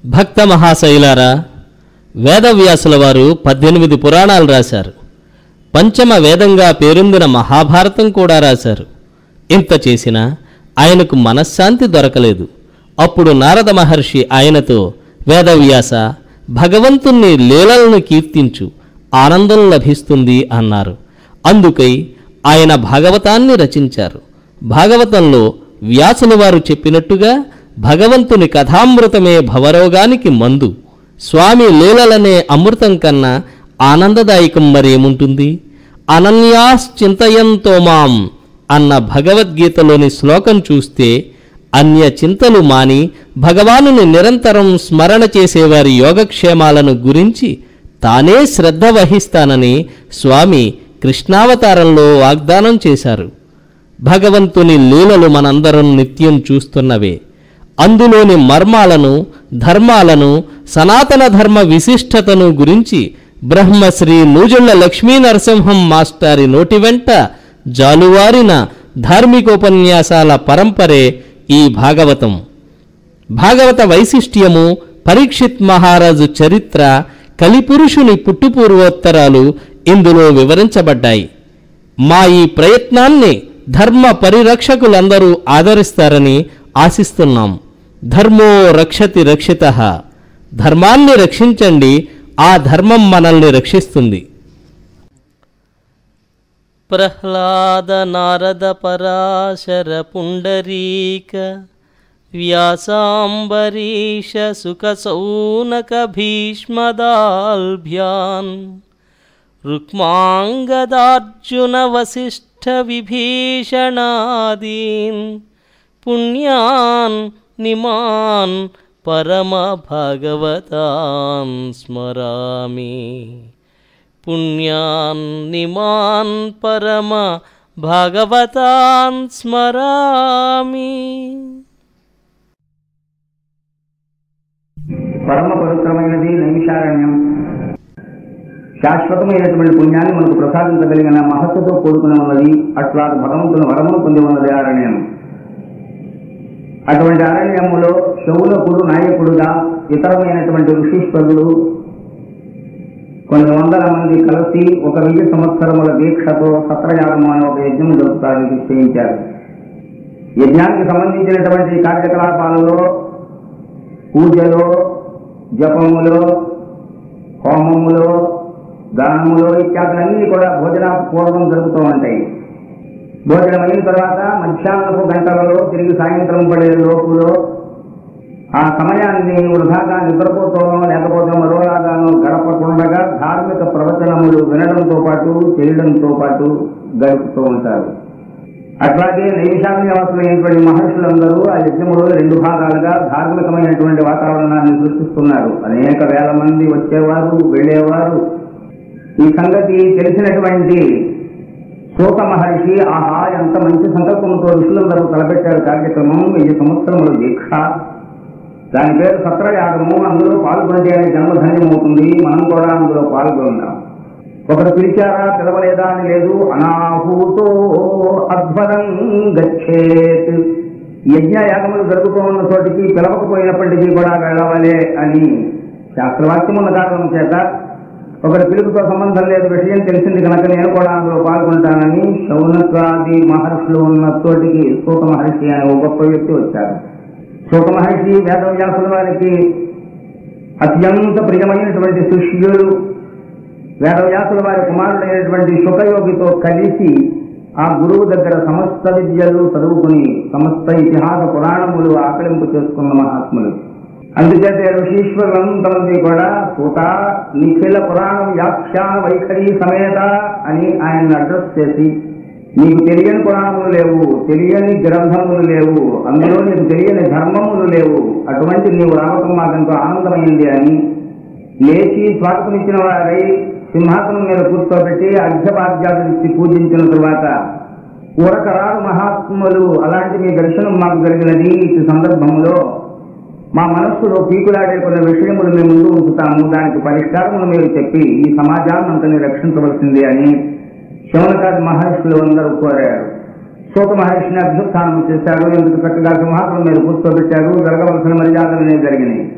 భక్త మహాశైలారా వేదవ్యాసుల వారు పద్దెనిమిది పురాణాలు రాశారు పంచమ వేదంగా పేరొందిన మహాభారతం కూడా రాశారు ఇంత చేసినా ఆయనకు మనశ్శాంతి దొరకలేదు అప్పుడు నారద మహర్షి ఆయనతో వేదవ్యాస భగవంతుణ్ణి లీలలను కీర్తించు ఆనందం లభిస్తుంది అన్నారు అందుకై ఆయన భాగవతాన్ని రచించారు భాగవతంలో వ్యాసుల వారు చెప్పినట్టుగా భగవంతుని కథామృతమే భవరోగానికి మందు స్వామి లీలలనే అమృతం కన్నా ఆనందదాయకం మరేముంటుంది అనన్యాశ్చింతయంతో మాం అన్న భగవద్గీతలోని శ్లోకం చూస్తే అన్య చింతలు మాని భగవానుని నిరంతరం స్మరణ చేసేవారి యోగక్షేమాలను గురించి తానే శ్రద్ధ వహిస్తానని స్వామి కృష్ణావతారంలో వాగ్దానం చేశారు భగవంతుని లీలలు మనందరం నిత్యం చూస్తున్నవే అందులోని మర్మాలను ధర్మాలను సనాతన ధర్మ విశిష్టతను గురించి బ్రహ్మశ్రీ నూజుళ్ల లక్ష్మీ నరసింహం మాస్టారి నోటి వెంట జాలువారిన ధార్మికోపన్యాసాల పరంపరే ఈ భాగవతం భాగవత వైశిష్ట్యము పరీక్షిత్ మహారాజు చరిత్ర కలిపురుషుని పుట్టుపూర్వోత్తరాలు ఇందులో వివరించబడ్డాయి మా ఈ ప్రయత్నాన్ని ధర్మ పరిరక్షకులందరూ ఆదరిస్తారని ఆశిస్తున్నాం ధర్మో రక్షతి రక్షిత ధర్మాన్ని రక్షించండి ఆ ధర్మం మనల్ని రక్షిస్తుంది ప్రహ్లాద నారద పరాశర పుండరీక వ్యాసాంబరీష సుఖ సౌనక భీష్మదాల్భ్యాన్ రుక్మాంగదార్జున వసిష్ఠ విభీషణాదీన్ పుణ్యాన్ నిమాన్ పరమ భగవతాన్ స్మరామి పుణ్యాన్ నిమాన్ పరమ భగవతాన్ స్మరామి పరమ పవిత్రమైనది నైమిషారణ్యం శాశ్వతమైనటువంటి పుణ్యాన్ని మనకు ప్రసాదించగలిగిన మహత్తుతో కూడుకుని ఉన్నది అట్లా భగవంతుని వరమును పొంది ఉన్నది అరణ్యం అటువంటి అరణ్యములో శౌనకుడు నాయకుడుగా ఇతరమైనటువంటి ఋషీశ్వరుడు కొన్ని వందల మంది కలిసి ఒక వెయ్యి సంవత్సరముల దీక్షతో సత్రయాగము అనే ఒక యజ్ఞం జరుపుతారని నిశ్చయించారు యజ్ఞానికి సంబంధించినటువంటి కార్యకలాపాలలో పూజలో జపములో హోమములో దానములో ఇత్యాదులన్నీ కూడా భోజన పూర్వం జరుగుతూ ఉంటాయి భోజనం అయిన తర్వాత మధ్యాహ్నపు గంటలలో తిరిగి సాయంత్రం పడే లోపులో ఆ సమయాన్ని వృధాగా నిద్రపోతానో లేకపోతే మరోలాగానో గడపకుండగా ధార్మిక ప్రవచనములు వినడంతో పాటు చేయడంతో పాటు గడుపుతూ ఉంటారు అట్లాగే నైమిషారణ్యవాసులైనటువంటి మహర్షులందరూ ఆ యజ్ఞములో రెండు భాగాలుగా ధార్మికమైనటువంటి వాతావరణాన్ని సృష్టిస్తున్నారు అనేక వేల మంది వచ్చేవారు వెళ్ళేవారు ఈ సంగతి తెలిసినటువంటి సూత మహర్షి ఆహా ఎంత మంచి సంకల్పంతో ఋషులందరూ తలపెట్టారు కార్యక్రమం వెయ్యి సంవత్సరముల దీక్ష దాని పేరు సత్రయాగము అందులో పాల్గొంటే జన్మధన్యం అవుతుంది మనం కూడా అందులో పాల్గొందాం ఒకరు పిలిచారా పిలవలేదా అని లేదు అనాహూతో అధ్వరం గచ్చేత్ యజ్ఞ యాగములు జరుగుతూ ఉన్న చోటికి పిలవకపోయినప్పటికీ కూడా వెళ్ళవలే అని శాస్త్రవాక్యం ఉన్న కారణం చేత ఒకరి పిలుపుతో సంబంధం లేదు విషయం తెలిసింది కనుక నేను కూడా అందులో పాల్గొంటానని శౌనకాది మహర్షులు ఉన్న చోటికి సూత మహర్షి అనే ఒక గొప్ప వ్యక్తి వచ్చారు సూత మహర్షి వేదవ్యాసుల వారికి అత్యంత ప్రియమైనటువంటి శిష్యులు వేదవ్యాసుల వారి కుమారుడైనటువంటి శుకయోగితో కలిసి ఆ గురువు దగ్గర సమస్త విద్యలు చదువుకుని సమస్త ఇతిహాస పురాణములు ఆకలింపు చేసుకున్న మహాత్ములు అందుచేత ఋషీశ్వరులంతమంది కూడా సూత నిఖిల పురాణ వ్యాఖ్యాన వైఖరి సమేత అని ఆయన్ని అడ్రస్ చేసి నీకు తెలియని పురాణములు లేవు తెలియని గ్రంథములు లేవు అందులో నీకు తెలియని ధర్మములు లేవు అటువంటి నీవు రావటం మాకెంతో ఆనందమైంది అని లేచి స్వాగతం ఇచ్చిన వారై సింహాసనం మీద కూర్చోబెట్టి అర్ఘ్యపాద్యాలు ఇచ్చి పూజించిన తరువాత ఊరకరాలు మహాత్ములు అలాంటి మీ దర్శనం మాకు జరిగినది ఈ సందర్భంలో మా మనస్సులో పీకులాడే కొన్ని విషయములు మేము ముందు ఉంచుతాము దానికి పరిష్కారములు మీరు చెప్పి ఈ సమాజాన్ని అంతని రక్షించవలసింది అని శివనకాది మహర్షులు అందరూ కోరారు సూత మహర్షిని అభ్యుత్థానం చేశారు ఎందుకు చక్కగా సింహాసనం మీద కూర్చోబెట్టారు జరగవలసిన మర్యాదలనే జరిగినాయి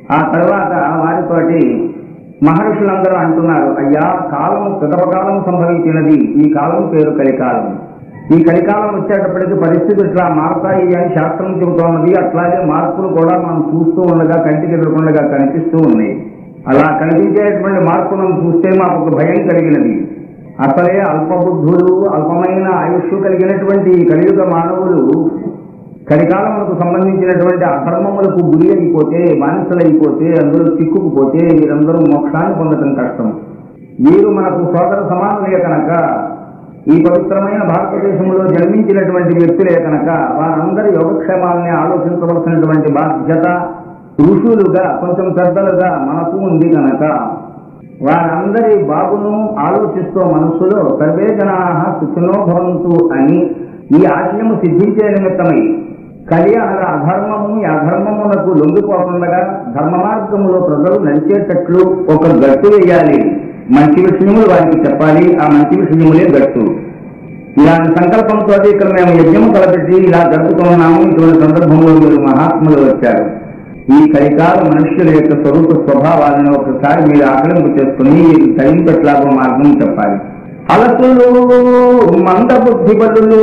ఆ తర్వాత వారితోటి మహర్షులందరూ అంటున్నారు అయ్యా కాలము కాలం సంభవించినది ఈ కాలం పేరు కలికాలం ఈ కలికాలం వచ్చేటప్పటికి పరిస్థితులు ఇట్లా మారతాయి అని శాస్త్రం చెబుతోన్నది అట్లాగే మార్పులు కూడా మనం చూస్తూ ఉండగా కంటికి ఎదురకుండా కనిపిస్తూ ఉన్నాయి అలా కనిపించేటువంటి మార్పులను చూస్తే మాకు ఒక భయం కలిగినది అసలే అల్పబుద్ధులు అల్పమైన ఆయుష్ కలిగినటువంటి ఈ కలియుగ మానవులు కలికాలములకు సంబంధించినటువంటి అధర్మములకు గురి అయిపోతే బానిసలైపోతే అందులో చిక్కుకుపోతే వీరందరూ మోక్షాన్ని పొందడం కష్టం వీరు మనకు సోదర సమానులే కనుక ఈ పవిత్రమైన భారతదేశంలో జన్మించినటువంటి వ్యక్తులే కనుక వారందరి యోగక్షేమాలని ఆలోచించవలసినటువంటి బాధ్యత ఋషులుగా కొంచెం పెద్దలుగా మనకు ఉంది కనుక వారందరి బాగును ఆలోచిస్తూ మనస్సులో సర్వే జనా సుఖినో భవంతు అని ఈ ఆశయము సిద్ధించే నిమిత్తమై కలి అనగా అధర్మము ఈ అధర్మమునకు లొంగిపోకుండా ధర్మ మార్గములో ప్రజలు నడిచేటట్లు ఒక గట్టు వేయాలి మంచి విషయములు వారికి చెప్పాలి ఆ మంచి విషయములే గట్టు ఇలాంటి సంకల్పంతో ఇక్కడ మేము యజ్ఞము తలపెట్టి ఇలా జరుపుతున్నాము ఇటువంటి సందర్భంలో మీరు మహాత్ములు వచ్చారు ఈ కలికాల మనుష్యుల యొక్క స్వరూప స్వభావాలను ఒకసారి మీరు ఆకలింపు చేసుకుని మీకు తరింపట్లాగో మార్గం చెప్పాలి అలసులు మందబుద్ధి బలులు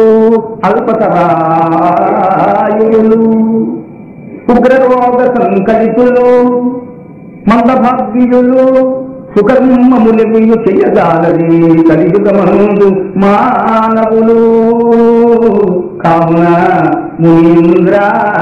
అల్పతరాయులు ఉగ్రరోగ సంకలితులు మందభాగ్యులు సుకర్మములు చెయ్యజాలది కలియుగమందు మానవులు కావున మునీంద్ర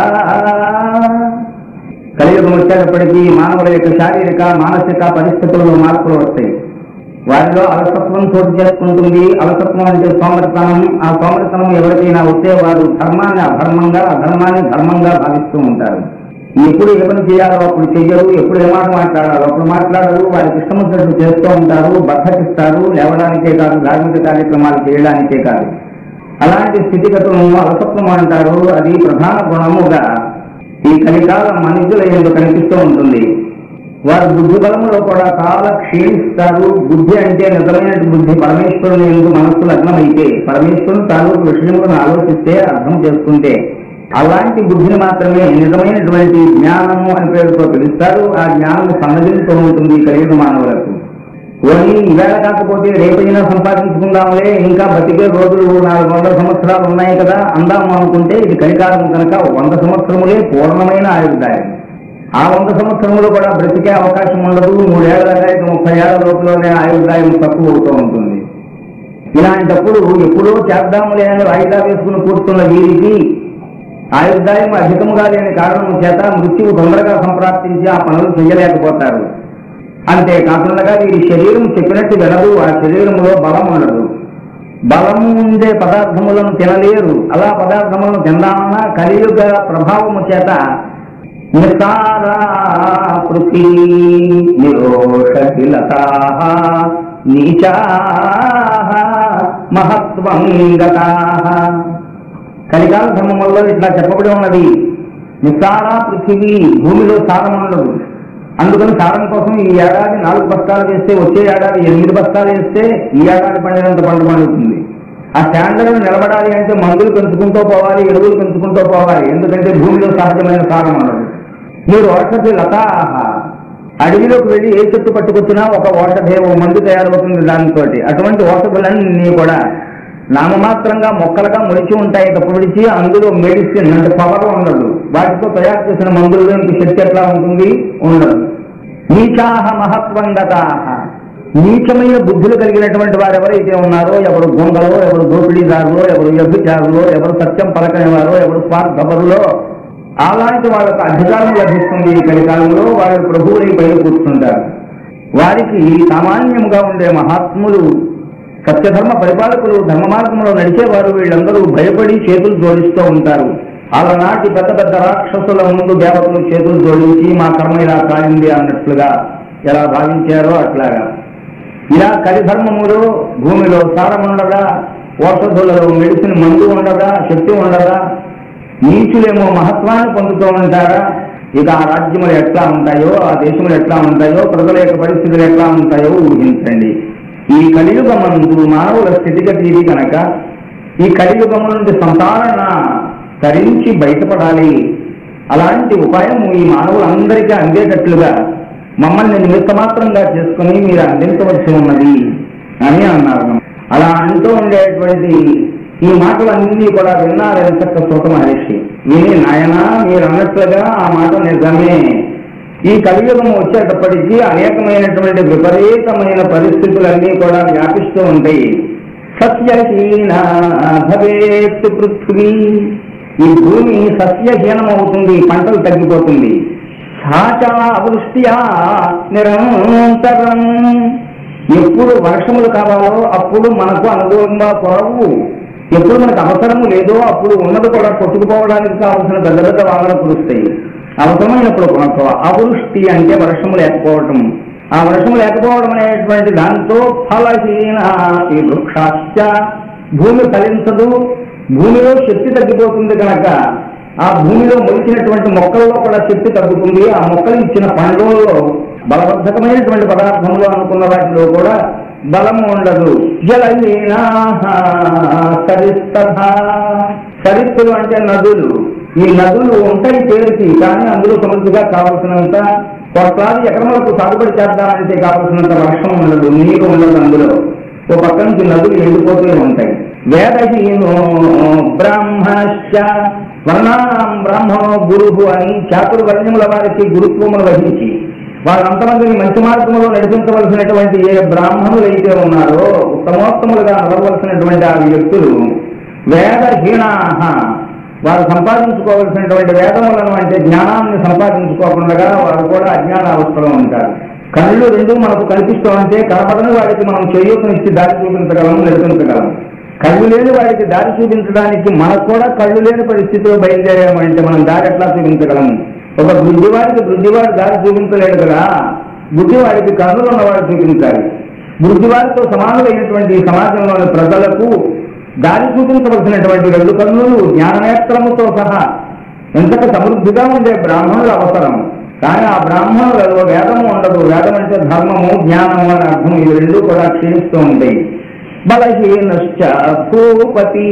కలియుగం వచ్చేటప్పటికీ మానవుల యొక్క శారీరక మానసిక పరిస్థితుల్లో మార్పులు వస్తాయి వారిలో అలసత్వం చోటు చేసుకుంటుంది అలసత్వం అంటే సోమరితనం ఆ సోమరితనం ఎవరికైనా వస్తే వారు ధర్మాన్ని అధర్మంగా అధర్మాన్ని ధర్మంగా భావిస్తూ ఉంటారు ఎప్పుడు ఏ పని చేయాలో అప్పుడు చెయ్యరు ఎప్పుడు ఏ మాట మాట్లాడాలో అప్పుడు మాట్లాడరు వారికి ఇష్టం వచ్చినట్టు చేస్తూ ఉంటారు బద్దకిస్తారు లేవడానికే కాదు ధార్మిక కార్యక్రమాలు చేయడానికే కాదు అలాంటి స్థితిగతులను అలసత్వం అంటారు అది ప్రధాన గుణముగా ఈ కలికాలం మనుషుల ఎందుకు కనిపిస్తూ ఉంటుంది వారు బుద్ధి బలములో కూడా చాలా క్షీణిస్తారు బుద్ధి అంటే నిజమైన బుద్ధి పరమేశ్వరుని ఎందుకు మనస్సు లగ్నమైతే పరమేశ్వరుని తాలూకు విషయములను ఆలోచిస్తే అర్థం చేసుకుంటే అలాంటి బుద్ధిని మాత్రమే నిజమైనటువంటి జ్ఞానము అని పేరుతో పిలుస్తారు ఆ జ్ఞానం సన్నగిలుతూ ఉంటుంది ఈ కలియుగ మానవులకు పోనీ ఈవేళ కాకపోతే రేపైనా సంపాదించుకుందాంలే ఇంకా బతికే రోజులు నాలుగు వందల సంవత్సరాలు ఉన్నాయి కదా అందాము అనుకుంటే ఇది కలికాలం కనుక వంద సంవత్సరములే పూర్ణమైన ఆయుర్దాయం ఆ వంద సంవత్సరములు కూడా బ్రతికే అవకాశం ఉండదు మూడేళ్ల దాకా ఇక ముప్పై ఏళ్ల లోపలనే ఆయుర్దాయం తక్కువ అవుతూ ఉంటుంది ఇలాంటప్పుడు ఎప్పుడో చేద్దాములే అని వాయిదా వేసుకుని కూర్చున్న వీరికి ఆయుర్దాయం అధికముగా లేని కారణం చేత మృత్యువు తొందరగా సంప్రాప్తించి ఆ పనులు చేయలేకపోతారు అంతేకాకుండా వీరి శరీరం చెప్పినట్టు వినదు ఆ శరీరంలో బలం ఉండదు బలము ఉండే పదార్థములను తినలేరు అలా పదార్థములను తిందామన్నా కలియుగ ప్రభావము చేత నిసారా పృథివీ నిరోషశిలతా నీచా మహత్వం గతా కలికాల ధర్మముల్లో ఇట్లా చెప్పబడి ఉన్నది నిసారా పృథివీ భూమిలో సారం ఉండదు అందుకని సారం కోసం ఈ ఏడాది నాలుగు బస్తాలు వేస్తే వచ్చే ఏడాది ఎనిమిది బస్తాలు వేస్తే ఈ ఏడాది పండినంత పంట పండుతుంది ఆ స్టాండర్డ్ నిలబడాలి అంటే మందులు పెంచుకుంటూ పోవాలి ఎరువులు పెంచుకుంటూ పోవాలి ఎందుకంటే భూమిలో సహజమైన సారం ఉండదు మీరు ఔషధి లతాహ అడవిలోకి వెళ్ళి ఏ చెట్టు పట్టుకొచ్చినా ఒక ఔషధే ఓ మందు తయారవుతుంది దానితో అటువంటి ఔషధులన్నీ కూడా నామమాత్రంగా మొక్కలుగా మొలిచి ఉంటాయి తప్ప విడిచి అందులో మెడిసిన్ అంటే పవర్ ఉండదు వాటితో తయారు చేసిన మందుల్లో ఇంక శక్తి ఎట్లా ఉంటుంది ఉండదు నీచాహ మహత్వం గతాహ నీచమైన బుద్ధులు కలిగినటువంటి వారు ఎవరైతే ఉన్నారో ఎవరు దొంగలో ఎవరు దోపిడీదారులో ఎవరు వ్యభిచారులో ఎవరు సత్యం పలకని వారో ఎవరు స్వార్థపరులో అలాంటి వాళ్ళకు అధికారం లభిస్తుంది ఈ కలికాలంలో వాళ్ళు ప్రభువుని పైన కూర్చుంటారు వారికి సామాన్యంగా ఉండే మహాత్ములు సత్యధర్మ పరిపాలకులు ధర్మ మార్గంలో నడిచేవారు వీళ్ళందరూ భయపడి చేతులు జోడిస్తూ ఉంటారు అలనాటి పెద్ద పెద్ద రాక్షసుల ముందు దేవతలు చేతులు జోడించి మా కర్మ ఇలా కాలింది అన్నట్లుగా ఎలా భావించారో అట్లాగా ఇలా కలిధర్మములో భూమిలో సారం ఉండగా ఔషధులలో మెడిసిన్ మందు ఉండగా శక్తి ఉండగా నీచులేమో మహత్వాన్ని పొందుతూ ఉంటారా ఇక ఆ రాజ్యములు ఎట్లా ఉంటాయో ఆ దేశములు ఎట్లా ఉంటాయో ప్రజల యొక్క పరిస్థితులు ఎట్లా ఉంటాయో ఊహించండి ఈ కలియుగమందు మానవుల స్థితిగతి ఇది కనుక ఈ కలియుగము నుండి సంతారణ తరించి బయటపడాలి అలాంటి ఉపాయం ఈ మానవులందరికీ అందేటట్లుగా మమ్మల్ని నిమిత్తమాత్రంగా చేసుకుని మీరు అందించవలసి ఉన్నది అని అన్నారు అలా అంటూ ఉండేటువంటి ఈ మాటలన్నీ కూడా విన్నారు ఎంచక్క సూత మహర్షి విని నాయన మీరు అన్నట్లుగా ఆ మాట నిజమే ఈ కలియుగం వచ్చేటప్పటికీ అనేకమైనటువంటి విపరీతమైన పరిస్థితులన్నీ కూడా వ్యాపిస్తూ ఉంటాయి సస్యహీన భవేత్ పృథ్వీ ఈ భూమి సస్యహీనం అవుతుంది పంటలు తగ్గిపోతుంది సాచా వృష్ట్యా నిరంతరం ఎప్పుడు వర్షములు కావాలో అప్పుడు మనకు అనుకూలంగా కొరవు ఎప్పుడు మనకు అవసరము లేదో అప్పుడు ఉన్నది కూడా కొట్టుకుపోవడానికి కావాల్సిన పెద్ద పెద్ద వానలు కురుస్తాయి అవసరమైనప్పుడు మనకు అవృష్టి అంటే వర్షము లేకపోవటం ఆ వర్షం లేకపోవడం అనేటువంటి దాంతో ఫలహీన ఈ వృక్షాశ్చ భూమి ఫలించదు భూమిలో శక్తి తగ్గిపోతుంది కనుక ఆ భూమిలో మొలిచినటువంటి మొక్కల్లో కూడా శక్తి తగ్గుతుంది ఆ మొక్కలు ఇచ్చిన పండ్లలో బలవర్ధకమైనటువంటి పదార్థములు అనుకున్న వాటిలో కూడా బలము ఉండదు జలహీనా సరిస్తథ సరిత్తులు అంటే నదులు ఈ నదులు ఉంటాయి పేరుకి కానీ అందులో సమృద్ధిగా కావలసినంత కొట్లాది ఎకరములకు సాగుబడి చేద్దామంటే కావలసినంత వర్షం ఉండదు నీరు ఉండదు అందులో ఓ పక్క నుంచి నదులు ఎండిపోతూనే ఉంటాయి వేదహీనో బ్రాహ్మణశ్చ వర్ణానాం బ్రాహ్మణో గురువు అని చాతురు వర్ణముల వారికి గురుత్వమును వహించి వాళ్ళంతమందిని మంచి మార్గంలో నడిపించవలసినటువంటి ఏ బ్రాహ్మణులు అయితే ఉన్నారో ఉత్తమోత్తములుగా నడవలసినటువంటి ఆ వ్యక్తులు వేదహీనాహ వారు సంపాదించుకోవలసినటువంటి వేదములను అంటే జ్ఞానాన్ని సంపాదించుకోకుండా వారు కూడా అజ్ఞాన అవస్థలో ఉంటారు కళ్ళు రెండు మనకు కనిపిస్తూ ఉంటే కనపడని వాడికి మనం చేయూతనిచ్చి దారి చూపించగలం నడిపించగలం కళ్ళు లేని వాడికి దారి చూపించడానికి మనకు కూడా కళ్ళు లేని పరిస్థితిలో బయలుదేరామంటే మనం దారి ఎట్లా చూపించగలం ఒక బుద్ధివాడికి బుద్ధివాడు దారి చూపించలేడు కదా బుద్ధివాడికి కన్నులు ఉన్నవాడు చూపించాలి బుద్ధివాడితో సమానులైనటువంటి ఈ సమాజంలోని ప్రజలకు దారి చూపించవలసినటువంటి రెండు కన్నులు జ్ఞాననేత్రముతో సహా ఎంతక సమృద్ధిగా ఉండే బ్రాహ్మణులు అవసరం కానీ ఆ బ్రాహ్మణులలో వేదము ఉండదు వేదం అంటే ధర్మము జ్ఞానము అనే అర్థం ఇవి రెండు కూడా క్షీణిస్తూ ఉంటాయి బలహీనశ్చ భూపతి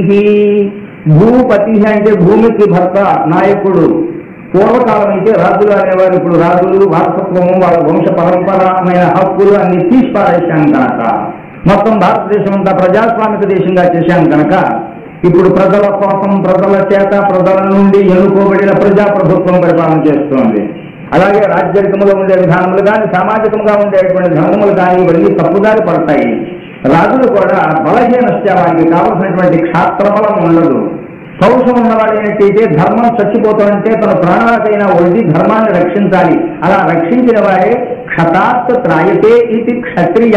భూపతి అంటే భూమికి భర్త నాయకుడు పూర్వకాలం అయితే రాజులు అనేవారు ఇప్పుడు రాజులు వారసత్వము వాళ్ళ వంశ పరంపరమైన హక్కులు అన్ని తీసి పారేశాం కనుక మొత్తం భారతదేశం అంతా ప్రజాస్వామిక దేశంగా చేశాం కనుక ఇప్పుడు ప్రజల కోసం ప్రజల చేత ప్రజల నుండి ఎన్నుకోబడిన ప్రజాప్రభుత్వం పరిపాలన చేస్తోంది అలాగే రాజ్యాంగంలో ఉండే విధానములు కానీ సామాజికంగా ఉండేటువంటి ధర్మములు కానీ ఇవన్నీ తప్పుదారి పడతాయి రాజులు కూడా బలహీనశ్చ వారికి కావలసినటువంటి క్షాత్రబలం ఉండదు పౌరుషం ఉన్నవాడు ఏంటంటే ధర్మం చచ్చిపోతుంటే తన ప్రాణాలకైనా ఒడ్డి ధర్మాన్ని రక్షించాలి అలా రక్షించిన వాడే క్షతాత్ త్రాయతే ఇది క్షత్రియ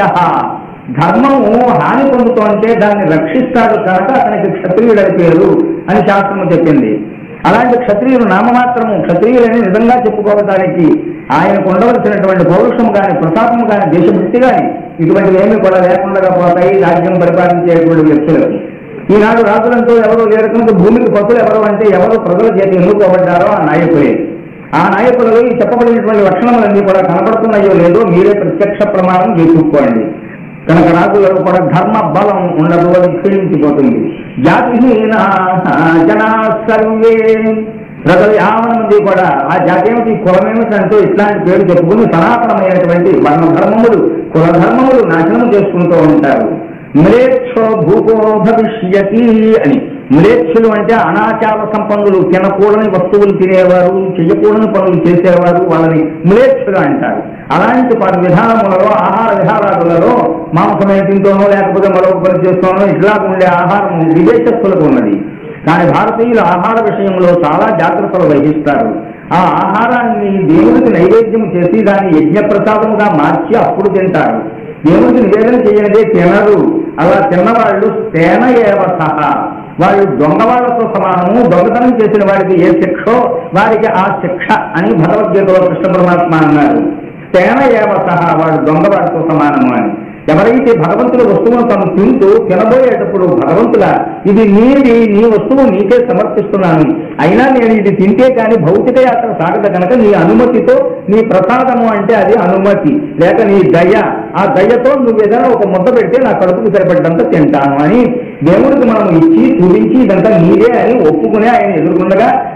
ధర్మము హాని పొందుతుంటే దాన్ని రక్షిస్తాడు కనుక అతనికి క్షత్రియుడని పేరు అని శాస్త్రము చెప్పింది అలాంటి క్షత్రియులు నామమాత్రము క్షత్రియులని నిజంగా చెప్పుకోవడానికి ఆయనకు ఉండవలసినటువంటి పౌరుషం కానీ ప్రతాపం కానీ దేశభక్తి కానీ ఇటువంటివి ఏమీ కూడా లేకుండా పోతాయి రాజ్యం పరిపాలించేటువంటి వ్యక్తులకు ఈనాడు రాజులంటూ ఎవరు లేరు కనుక భూమికి పతులు ఎవరు అంటే ఎవరు ప్రజల చేత ఎన్నుకోబడ్డారో ఆ నాయకులే ఆ నాయకులలో ఈ చెప్పబడినటువంటి లక్షణములన్నీ కూడా కనపడుతున్నాయో లేదో మీరే ప్రత్యక్ష ప్రమాణం చేసుకోండి కనుక రాజులలో కూడా ధర్మ బలం ఉండదు అది క్షీణించిపోతుంది జాతిహీన జనా సర్వే ప్రజలు యావన మంది కూడా ఆ జాతి ఏమిటి కులమేమిటి అంటూ ఇట్లాంటి పేరు చెప్పుకుని సనాతనమైనటువంటి వర్ణ ధర్మములు కుల ధర్మములు నాశనం చేసుకుంటూ ఉంటారు మ్లేచ్ఛో భూపో భవిష్యతి అని మ్లేచ్ఛులు అంటే అనాచార సంపన్నులు తినకూడని వస్తువులు తినేవారు చెయ్యకూడని పనులు చేసేవారు వాళ్ళని మ్లేచ్ఛులు అంటారు అలాంటి పలు విధానములలో ఆహార విహారాదులలో మాంసమే తింటూనో లేకపోతే మరొక పని చేస్తూనో ఇట్లా ఉండే ఆహారం విదేశస్తులకు ఉన్నది కానీ భారతీయులు ఆహార విషయంలో చాలా జాగ్రత్తలు వహిస్తారు ఆ ఆహారాన్ని దేవుడికి నైవేద్యం చేసి దాన్ని యజ్ఞ ప్రసాదముగా మార్చి అప్పుడు తింటారు దేవుడికి నివేదన చేయనిదే తినరు అలా తిన్నవాళ్ళు తేన ఏవ సహా వాళ్ళు దొంగ వాళ్ళతో సమానము దొంగతనం చేసిన వాడికి ఏ శిక్షో వారికి ఆ శిక్ష అని భగవద్గీతలో కృష్ణ పరమాత్మ అన్నారు తేన ఏవ సహా వాడు దొంగ వాడితో సమానము అని ఎవరైతే భగవంతుల వస్తువును తను తింటూ తినబోయేటప్పుడు భగవంతుల ఇది నీది నీ వస్తువు నీకే సమర్పిస్తున్నాను అయినా నేను ఇది తింటే కానీ భౌతిక యాత్ర సాగదు కనుక నీ అనుమతితో నీ ప్రసాదము అంటే అది అనుమతి లేక నీ దయ ఆ దయతో నువ్వు ఏదైనా ఒక ముద్ద పెడితే నా కడుపుకు సరిపడ్డంత తింటాను అని దేవుడికి మనం ఇచ్చి చూపించి ఇదంతా నీదే అని ఒప్పుకునే ఆయన ఎదుర్కొండగా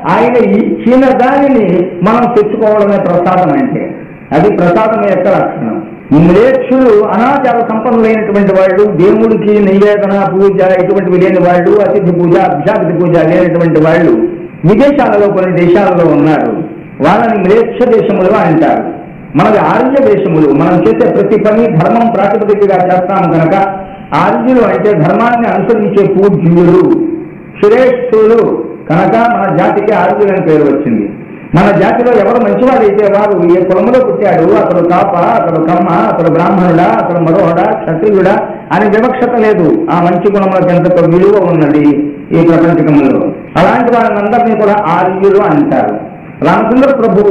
ఆయన ఇచ్చిన దానిని మనం తెచ్చుకోవడమే ప్రసాదం అంటే అది ప్రసాదం యొక్క లక్షణం మ్లేచ్చులు అనాచార సంపన్నులైనటువంటి వాళ్ళు దేవుడికి నివేదన పూజ ఇటువంటివి లేని వాళ్ళు అతిథి పూజ అభిషాతిథి పూజ లేనటువంటి వాళ్ళు విదేశాలలో కొన్ని దేశాలలో ఉన్నారు వాళ్ళని మ్లేచ్ఛ దేశములుగా అంటారు మనది ఆర్య దేశములు మనం చేసే ప్రతి పని ధర్మం ప్రాతిపదికగా చేస్తాం కనుక ఆర్యులు అంటే ధర్మాన్ని అనుసరించే పూజ్యులు శ్రేష్ఠులు కనుక మన జాతికి ఆర్యులు అని పేరు వచ్చింది మన జాతిలో ఎవరు మంచివాడైతే వారు ఏ కులములో పుట్టాడు అతడు కాప అతడు కమ్మ అతడు బ్రాహ్మణుడా అతడు మరోహడా క్షత్రియుడా అని వివక్షత లేదు ఆ మంచి గుణములకు ఎంత విలువ ఉన్నది ఈ ప్రపంచకంలో అలాంటి వారినందరినీ కూడా ఆర్యులు అంటారు రామచంద్ర ప్రభువు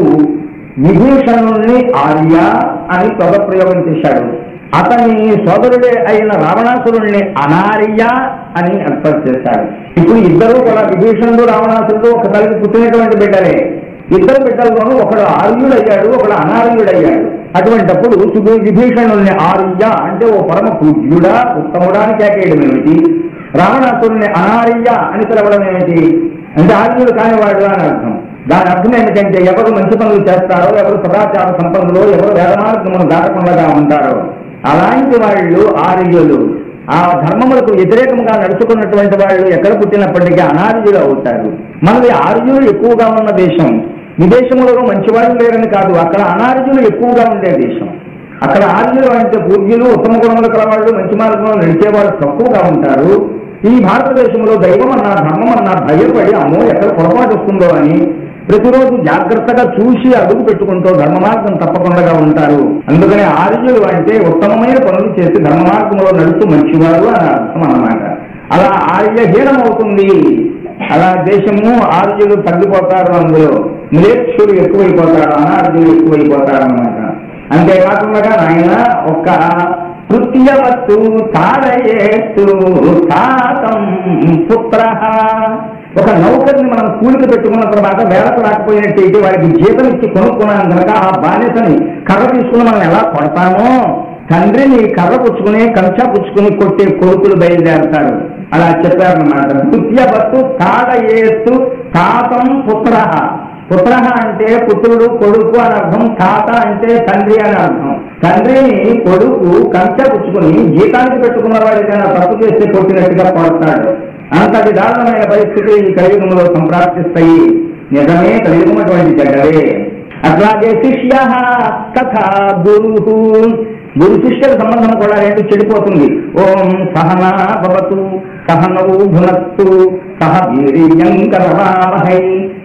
విభీషణుల్ని ఆర్య అని పదప్రయోగం చేశాడు అతని సోదరుడే అయిన రావణాసురుణ్ణి అనార్య అని ఏర్పాటు చేశాడు ఇప్పుడు ఇద్దరు కూడా విభీషణుడు రావణాసురుడు ఒక తల్లికి పుట్టినటువంటి బిడ్డలే ఇద్దరు బిడ్డల్లోనూ ఒకడు ఆర్యుడయ్యాడు ఒకడు అనార్యుడయ్యాడు అటువంటప్పుడు సుగు విభీషణుల్ని ఆర్య అంటే ఓ పరమ పూజ్యుడా ఉత్తముడా అని కేకేయడం ఏమిటి రావణాసురుణ్ణి అనార్య అని పిలవడం ఏమిటి అంటే ఆర్యుడు కానివాడు అని అర్థం దాని అర్థం ఏమిటంటే ఎవరు మంచి పనులు చేస్తారో ఎవరు సదాచార సంపన్నులు ఎవరు వేదమార్గమును దాటకుండా ఉంటారో అలాంటి వాళ్ళు ఆర్యులు ఆ ధర్మములకు వ్యతిరేకంగా నడుచుకున్నటువంటి వాళ్ళు ఎక్కడ పుట్టినప్పటికీ అనార్యులు అవుతారు మనది ఆర్యులు ఎక్కువగా ఉన్న దేశం విదేశములలో మంచివాళ్ళు లేరని కాదు అక్కడ అనార్యులు ఎక్కువగా ఉండే దేశం అక్కడ ఆర్యులు అంటే పూజ్యులు ఉత్తమ గుణములు కలవాళ్ళు మంచి మార్గంలో నడిచేవాళ్ళు తక్కువగా ఉంటారు ఈ భారతదేశంలో దైవం అన్నా ధర్మం అన్నా భయపడి అమ్మో ఎక్కడ పొరపాటు వస్తుందో అని ప్రతిరోజు జాగ్రత్తగా చూసి అడుగు పెట్టుకుంటూ ధర్మ మార్గం తప్పకుండా ఉంటారు అందుకని ఆర్యులు అంటే ఉత్తమమైన పనులు చేసి ధర్మ మార్గంలో నడుస్తూ మంచివారు అని అర్థం అన్నమాట అలా ఆర్యహీనం అవుతుంది అలా దేశము ఆర్యులు తగ్గిపోతారు అందులో మ్లేచ్చులు ఎక్కువైపోతారు అనార్యులు ఎక్కువైపోతారు అన్నమాట అంతేకాకుండా నాయన ఒక్క తృతీయవత్తు తారయేత్తు తాతం పుత్ర ఒక నౌకర్ని మనం కూలికి పెట్టుకున్న తర్వాత వేలకు రాకపోయినట్టయితే వాడికి జీతం ఇచ్చి కొనుక్కున్నాం కనుక ఆ బానిసని కర్ర తీసుకుని మనం ఎలా కొడతామో తండ్రిని కర్ర పుచ్చుకుని కంచా పుచ్చుకుని కొట్టే కొడుకులు బయలుదేరతారు అలా చెప్పారన్నమాట తృతీయవత్తు తాడయేత్తు తాతం పుత్ర పుత్ర అంటే పుత్రుడు కొడుకు అని అర్థం తాత అంటే తండ్రి అని అర్థం తండ్రిని కొడుకు కంచె పుచ్చుకుని జీతానికి పెట్టుకున్న వాడు ఏదైనా తప్పు చేస్తే కొట్టినట్టుగా కొడతాడు అంతటి దారుణమైన పరిస్థితి ఈ కలియుగంలో సంప్రాప్తిస్తాయి నిజమే కలియుగం అటువంటి జగడే అట్లాగే శిష్య తథా గురు గురు శిష్యుల సంబంధం కూడా రెండు చెడిపోతుంది ఓం సహనా భవతు సహనౌ భునత్తు సహ వీర్యంకరవామహై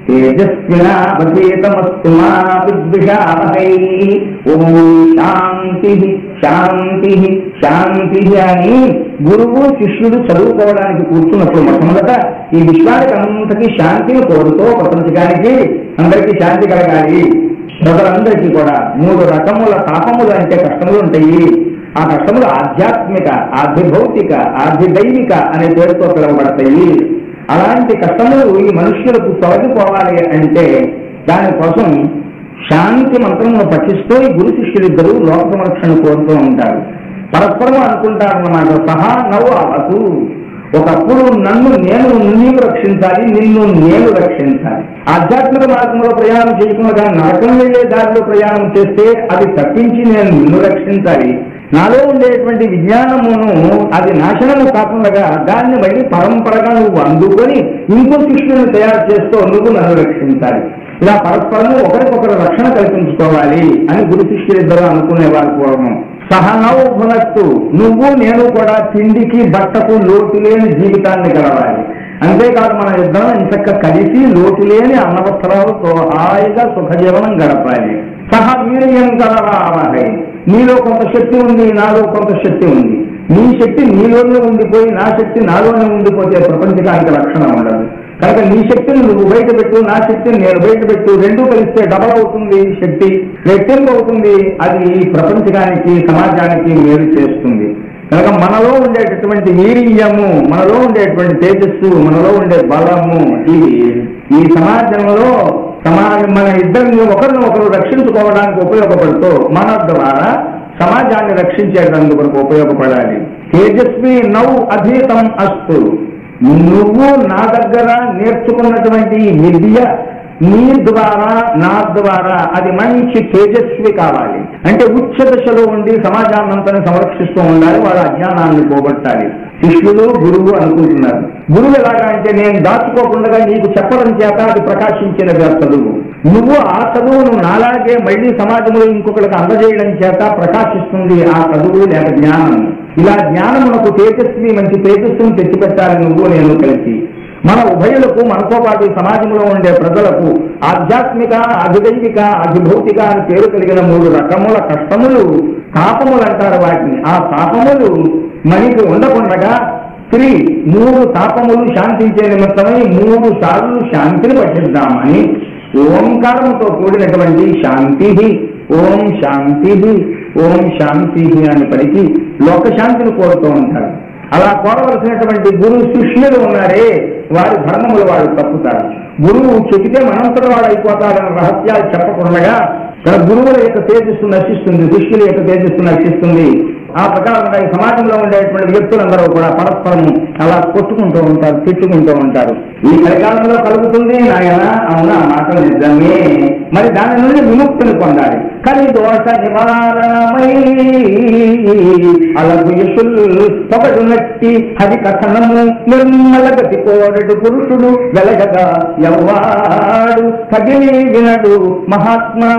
తేజస్వినావచేతమస్తు మా విద్విషామహై ఓం శాంతి శాంతి శాంతి అని గురువు శిష్యుడు చదువుకోవడానికి కూర్చున్నప్పుడు మొట్టమొదట ఈ విశ్వానికి అంతకి శాంతిని కోరుతూ ప్రపంచకానికి అందరికీ శాంతి కలగాలి ప్రజలందరికీ కూడా మూడు రకముల తాపములు అంటే కష్టములు ఉంటాయి ఆ కష్టములు ఆధ్యాత్మిక ఆధ్యభౌతిక ఆధ్యదైవిక అనే పేరుతో పిలువబడతాయి అలాంటి కష్టములు ఈ మనుష్యులకు తొలగిపోవాలి అంటే దానికోసం శాంతి మంత్రమును పఠిస్తూ ఈ గురు శిష్యులిద్దరూ లోక సంరక్షణ కోరుతూ ఉంటారు పరస్పరం అనుకుంటారు అన్నమాట సహా నవ్వు అవకు ఒకప్పుడు నన్ను నేను నీవు రక్షించాలి నిన్ను నేను రక్షించాలి ఆధ్యాత్మిక మార్గంలో ప్రయాణం చేయకుండా నరకం వెళ్లే దారిలో ప్రయాణం చేస్తే అది తప్పించి నేను నిన్ను రక్షించాలి నాలో ఉండేటువంటి విజ్ఞానమును అది నాశనము కాకుండా దాన్ని మళ్ళీ పరంపరగా నువ్వు అందుకొని ఇంకో శిష్యుని తయారు చేస్తూ నువ్వు నన్ను రక్షించాలి ఇలా పరస్పరము ఒకరికొకరు రక్షణ కల్పించుకోవాలి అని గురు శిష్యులిద్దరూ అనుకునేవారు పూర్వం సహనవు భునత్తు నువ్వు నేను కూడా తిండికి బట్టకు లోటు లేని జీవితాన్ని గడవాలి అంతేకాదు మన ఇద్దరం ఇంతక్క కలిసి లోటు లేని అన్నవస్త్రాలతో హాయిగా సుఖజీవనం గడపాలి సహ వీర్యం కలరావహై నీలో కొంత శక్తి ఉంది నాలో కొంత శక్తి ఉంది నీ శక్తి నీలోనే ఉండిపోయి నా శక్తి నాలోనే ఉండిపోతే ప్రపంచకానికి రక్షణ ఉండదు కనుక నీ శక్తిని నువ్వు బయట పెట్టు నా శక్తిని నేను బయట పెట్టు రెండూ కలిస్తే డబల్ అవుతుంది శక్తి రెట్టింపు అవుతుంది అది ప్రపంచకానికి సమాజానికి మేలు చేస్తుంది కనుక మనలో ఉండేటటువంటి వీర్యము మనలో ఉండేటువంటి తేజస్సు మనలో ఉండే బలము ఇది ఈ సమాజంలో సమాజం మన ఇద్దరిని ఒకరిని ఒకరు రక్షించుకోవడానికి ఉపయోగపడుతూ మన ద్వారా సమాజాన్ని రక్షించేటందుకు ఉపయోగపడాలి తేజస్వి నౌ అధీతం అస్తు నువ్వు నా దగ్గర నేర్చుకున్నటువంటి ఈ విద్య నీ ద్వారా నా ద్వారా అది మంచి తేజస్వి కావాలి అంటే ఉచ్చ దశలో ఉండి సమాజాన్నంతా సంరక్షిస్తూ ఉండాలి వాళ్ళ అజ్ఞానాన్ని పోగొట్టాలి శిష్యులు గురువు అనుకుంటున్నారు గురువు ఎలాగా అంటే నేను దాచుకోకుండా నీకు చెప్పడం చేత అది ప్రకాశించినది ఆ చదువు నువ్వు ఆ చదువును నాలాగే మళ్ళీ సమాజంలో ఇంకొకరికి అందజేయడం చేత ప్రకాశిస్తుంది ఆ చదువు లేక జ్ఞానం ఇలా జ్ఞానమునకు తేజస్వి మంచి తేజస్సును తెచ్చిపెట్టాలి నువ్వు నేను కలిసి మన ఉభయులకు మనతో పాటు ఈ సమాజంలో ఉండే ప్రజలకు ఆధ్యాత్మిక అధిదైవిక అధిభౌతిక అని పేరు కలిగిన మూడు రకముల కష్టములు తాపములు అంటారు వాటిని ఆ తాపములు మనకి ఉండకుండగా స్త్రీ మూడు తాపములు శాంతించే నిమిత్తమై మూడు సార్లు శాంతిని పట్టిద్దామని ఓంకారముతో కూడినటువంటి శాంతి ఓం శాంతి ఓం శాంతి అని పలికి లోకశాంతిని కోరుతూ ఉంటారు అలా కోరవలసినటువంటి గురు శిష్యులు ఉన్నారే వారి ధర్మములు వారు తప్పుతారు గురువు చెబితే మనంతట వాడు అయిపోతాడన్న రహస్యాలు చెప్పకుండా తన గురువుల యొక్క తేజస్సు నశిస్తుంది శిష్యుల యొక్క తేజస్సు నశిస్తుంది ఆ ప్రకారంగా ఈ సమాజంలో ఉండేటువంటి వ్యక్తులందరూ కూడా పరస్పరం అలా కొట్టుకుంటూ ఉంటారు తిట్టుకుంటూ ఉంటారు ఈ కలికాలంలో కలుగుతుంది నాయన అవునా ఆ మాటలు నిజమే మరి దాని నుండి విముక్తిని పొందాలి కలి దోష నివారణమై అలగు యశుల్ పొగడు నట్టి హరి కథనము నిర్మల గతి కోరడు పురుషుడు వెలగగా ఎవ్వాడు తగిలి వినడు మహాత్మా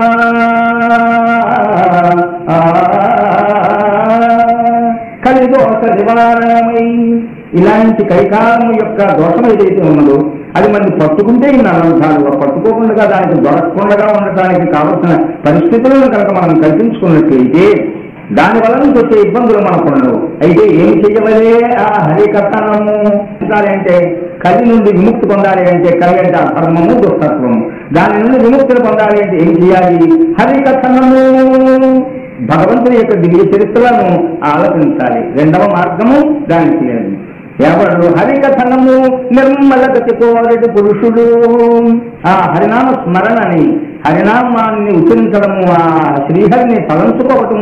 కలిదోష నివారణమై ఇలాంటి కైకాలము యొక్క దోషం ఏదైతే ఉన్నదో అది మనకి పట్టుకుంటే ఈ అనర్థాలు పట్టుకోకుండా దానికి దొరకకుండా ఉండటానికి కావలసిన పరిస్థితులను కనుక మనం కల్పించుకున్నట్లయితే దాని వల్ల నుంచి వచ్చే ఇబ్బందులు మనకు ఉండవు అయితే ఏం చెయ్యవలే ఆ హరికథనము అంటే కలి నుండి విముక్తి పొందాలి అంటే కలి అంటే అధర్మము దుస్తత్వము దాని నుండి విముక్తిని పొందాలి అంటే ఏం చేయాలి హరికథనము భగవంతుని యొక్క దివ్య చరిత్రలను ఆలోచించాలి రెండవ మార్గము దానికి లేదు ఎవరు హరికథనము నిర్మల గతి కోరటి పురుషుడు ఆ హరినామ స్మరణని హరినామాన్ని ఉచ్చరించడము ఆ శ్రీహరిని తలంచుకోవటము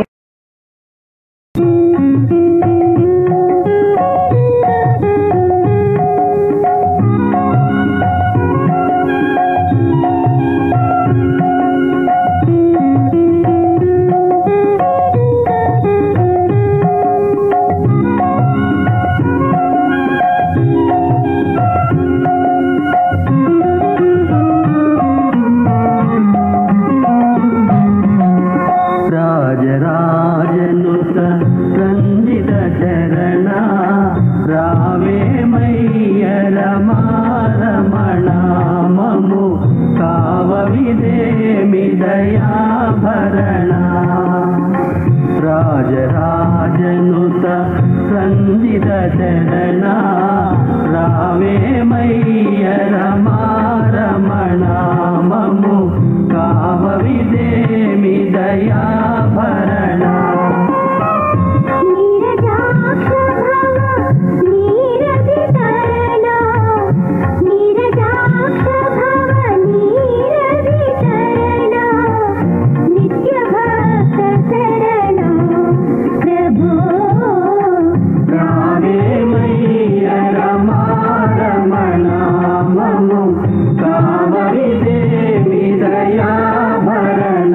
రాజరాజనుత రంజిత చరణ రావే మయ్యరమారమణామము కావవిదేమి దయాభరణ రాజరాజనుత రంజిత చరణ రావే మయ్యరమారమణామము కావవిదేమి దయాభరణ రావే మయ్యరమారమణామము కావవిదేమి దయాభరణ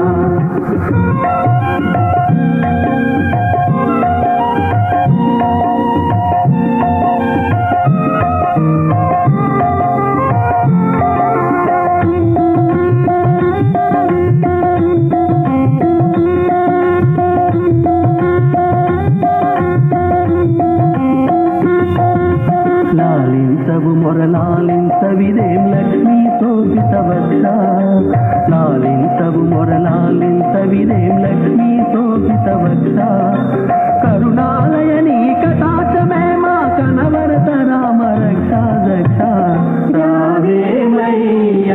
లాలింతవు మొరలాలింతవిదేం లక్ష్మీ శోభిత వక్ష లాలింతవు మొరలాలింతవిదేం లక్ష్మీ శోభిత వక్ష కరుణాలయ నీ కటాచమే మా కనవరత రామ రక్ష రక్ష రావే మయ్య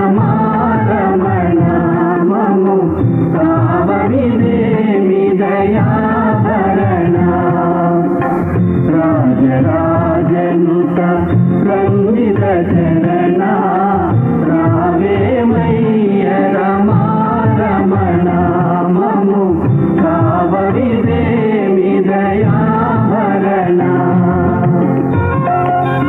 రమారమణామము కావవిదేమి దయాభరణ రాజరాజనుత రంజిత చరణ రావే మయ్య రమారమణామము కావవిదేమి దయాభరణ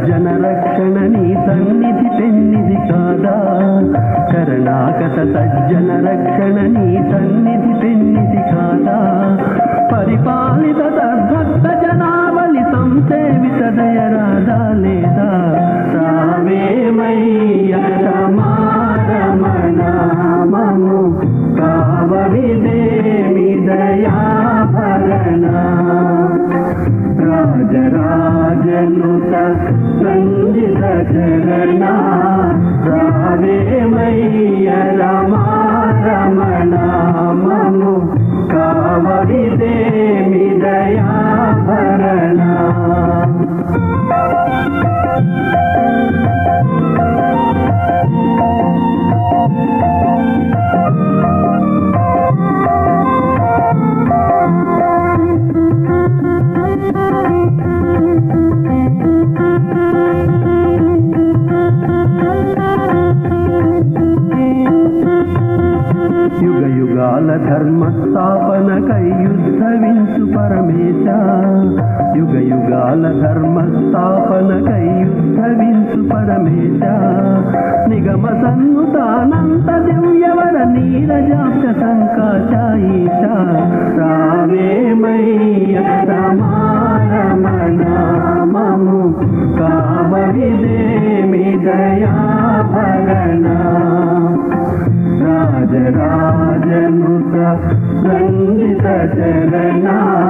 సజ్జన రక్షణ నీ సన్నిధి పెన్నిది కాదా కరుణాకత సజ్జన రక్షణ నీ సన్నిధి పెన్నిది కాదా పరిపాలిత తద్భక్త జనావళి సంసేవిత దయరాదా లేదా రావేమయ్య రమారమణామము కావవిదేమి దయాభరణ రాజరాజనుత సంజిత చరణ రావేమయ్య రమారమణామము కావవిదేమి దయాభరణ యుగ యుగాల ధర్మ స్థాపన కైయుద్ధ వించు పరమేశ యుగ యుగాల ధర్మ స్థాపన కైయుద్ధ వించు పరమేశ నిగమ సన్నుతానంత దివ్యవర నీరజాక్ష సంకాశాయిష రావేమయ్య రమారమణామము కామవిదేమి దయాభరణ రాజరాజనుత సంగీత చరణ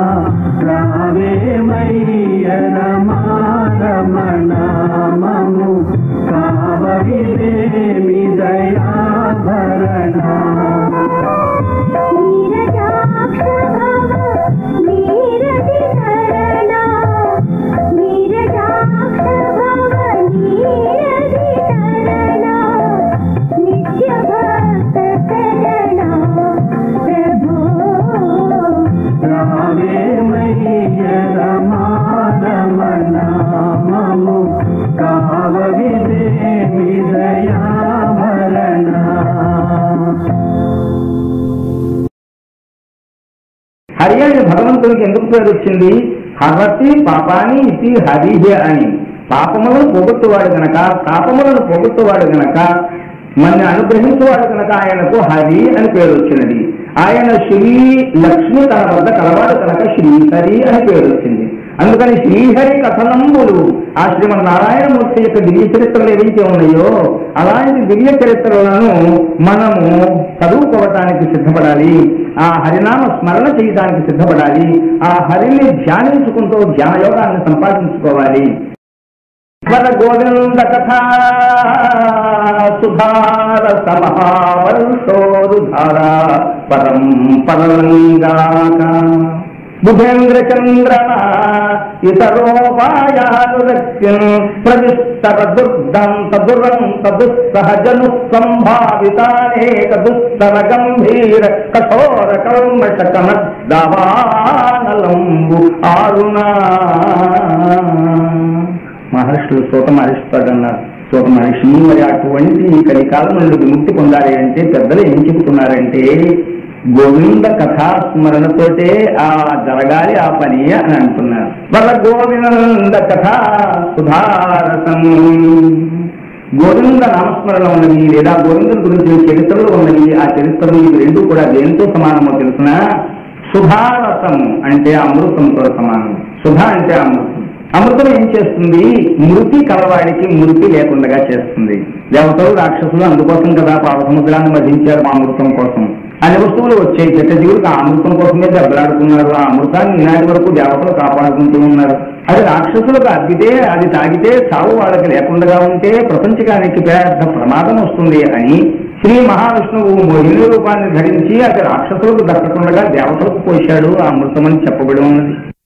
రావేమయ్య రమారమణామము కావవిదేమి దయాభరణ రావేమయ్య రమారమణామము కావవిదేమి దయాభరణ హరి అని భగవంతుడికి ఎందుకు పేరు వచ్చింది హరతి పాపాని ఇది హరిహి అని పాపములను పోగొట్టువాడు గనక పాపములను పోగొట్టువాడు గనక మన అనుగ్రహించువాడు గనక ఆయనకు హరి అని పేరు వచ్చినది ఆయన శ్రీ లక్ష్మి తన వద్ద కలవాడు కనుక శ్రీహరి అని పేరు వచ్చింది అందుకని శ్రీహరి కథనంబులు ఆ శ్రీమన్నారాయణమూర్తి యొక్క దివ్య చరిత్రలు ఏవైతే ఉన్నాయో అలాంటి దివ్య చరిత్రలను మనము చదువుకోవటానికి సిద్ధపడాలి ఆ హరినామ స్మరణ చేయడానికి సిద్ధపడాలి ఆ హరిని ధ్యానించుకుంటూ ధ్యాన యోగాన్ని సంపాదించుకోవాలి వర గోవింద కథా సుధార సమహావర్షోరుధార పరం పరంగాక బుధేంద్ర చంద్ర ఇతరోపాయానురక్ష్యం ప్రవిస్తర దుర్దంత దురంత దుస్సహజను సంభావితానేక దుస్తర గంభీర కఠోర కల్మష కమద్దావానలంబు ఆరుణా మహర్షులు సూత మహర్షితో అన్నారు సూత మహర్షి మరి అటువంటి కలికాలం నుండి విముక్తి పొందాలి అంటే పెద్దలు ఏం చెబుతున్నారంటే గోవింద కథాస్మరణతోటే ఆ జరగాలి ఆ పని అని అంటున్నారు వల్ల గోవింద కథ సుధారసం గోవింద నామస్మరణ ఉన్నది లేదా గోవిందుని గురించి చరిత్రలు ఉన్నది ఆ చరిత్రలు ఇవి రెండు కూడా దేంతో సమానమో తెలిసిన సుధారసం అంటే అమృతంతో సమానం సుధ అంటే అమృతం అమృతం ఏం చేస్తుంది మృతి కలవాడికి మృతి లేకుండా చేస్తుంది దేవతలు రాక్షసులు అందుకోసం కదా పాప సముద్రాన్ని మధించారు ఆ అమృతం కోసం అన్ని వస్తువులు వచ్చాయి చెట్ట జీవులకు ఆ అమృతం కోసమే దెబ్బలాడుకున్నారు ఆ అమృతాన్ని ఈనాటి వరకు దేవతలు కాపాడుకుంటూ ఉన్నారు అది రాక్షసులకు అద్దితే అది తాగితే చావు వాళ్ళకి లేకుండా ఉంటే ప్రపంచకానికి పెద్ద ప్రమాదం వస్తుంది అని శ్రీ మహావిష్ణువు మోహిని రూపాన్ని ధరించి అది రాక్షసులకు దక్కకుండా దేవతలకు పోశాడు ఆ అమృతం అని చెప్పబడి ఉన్నది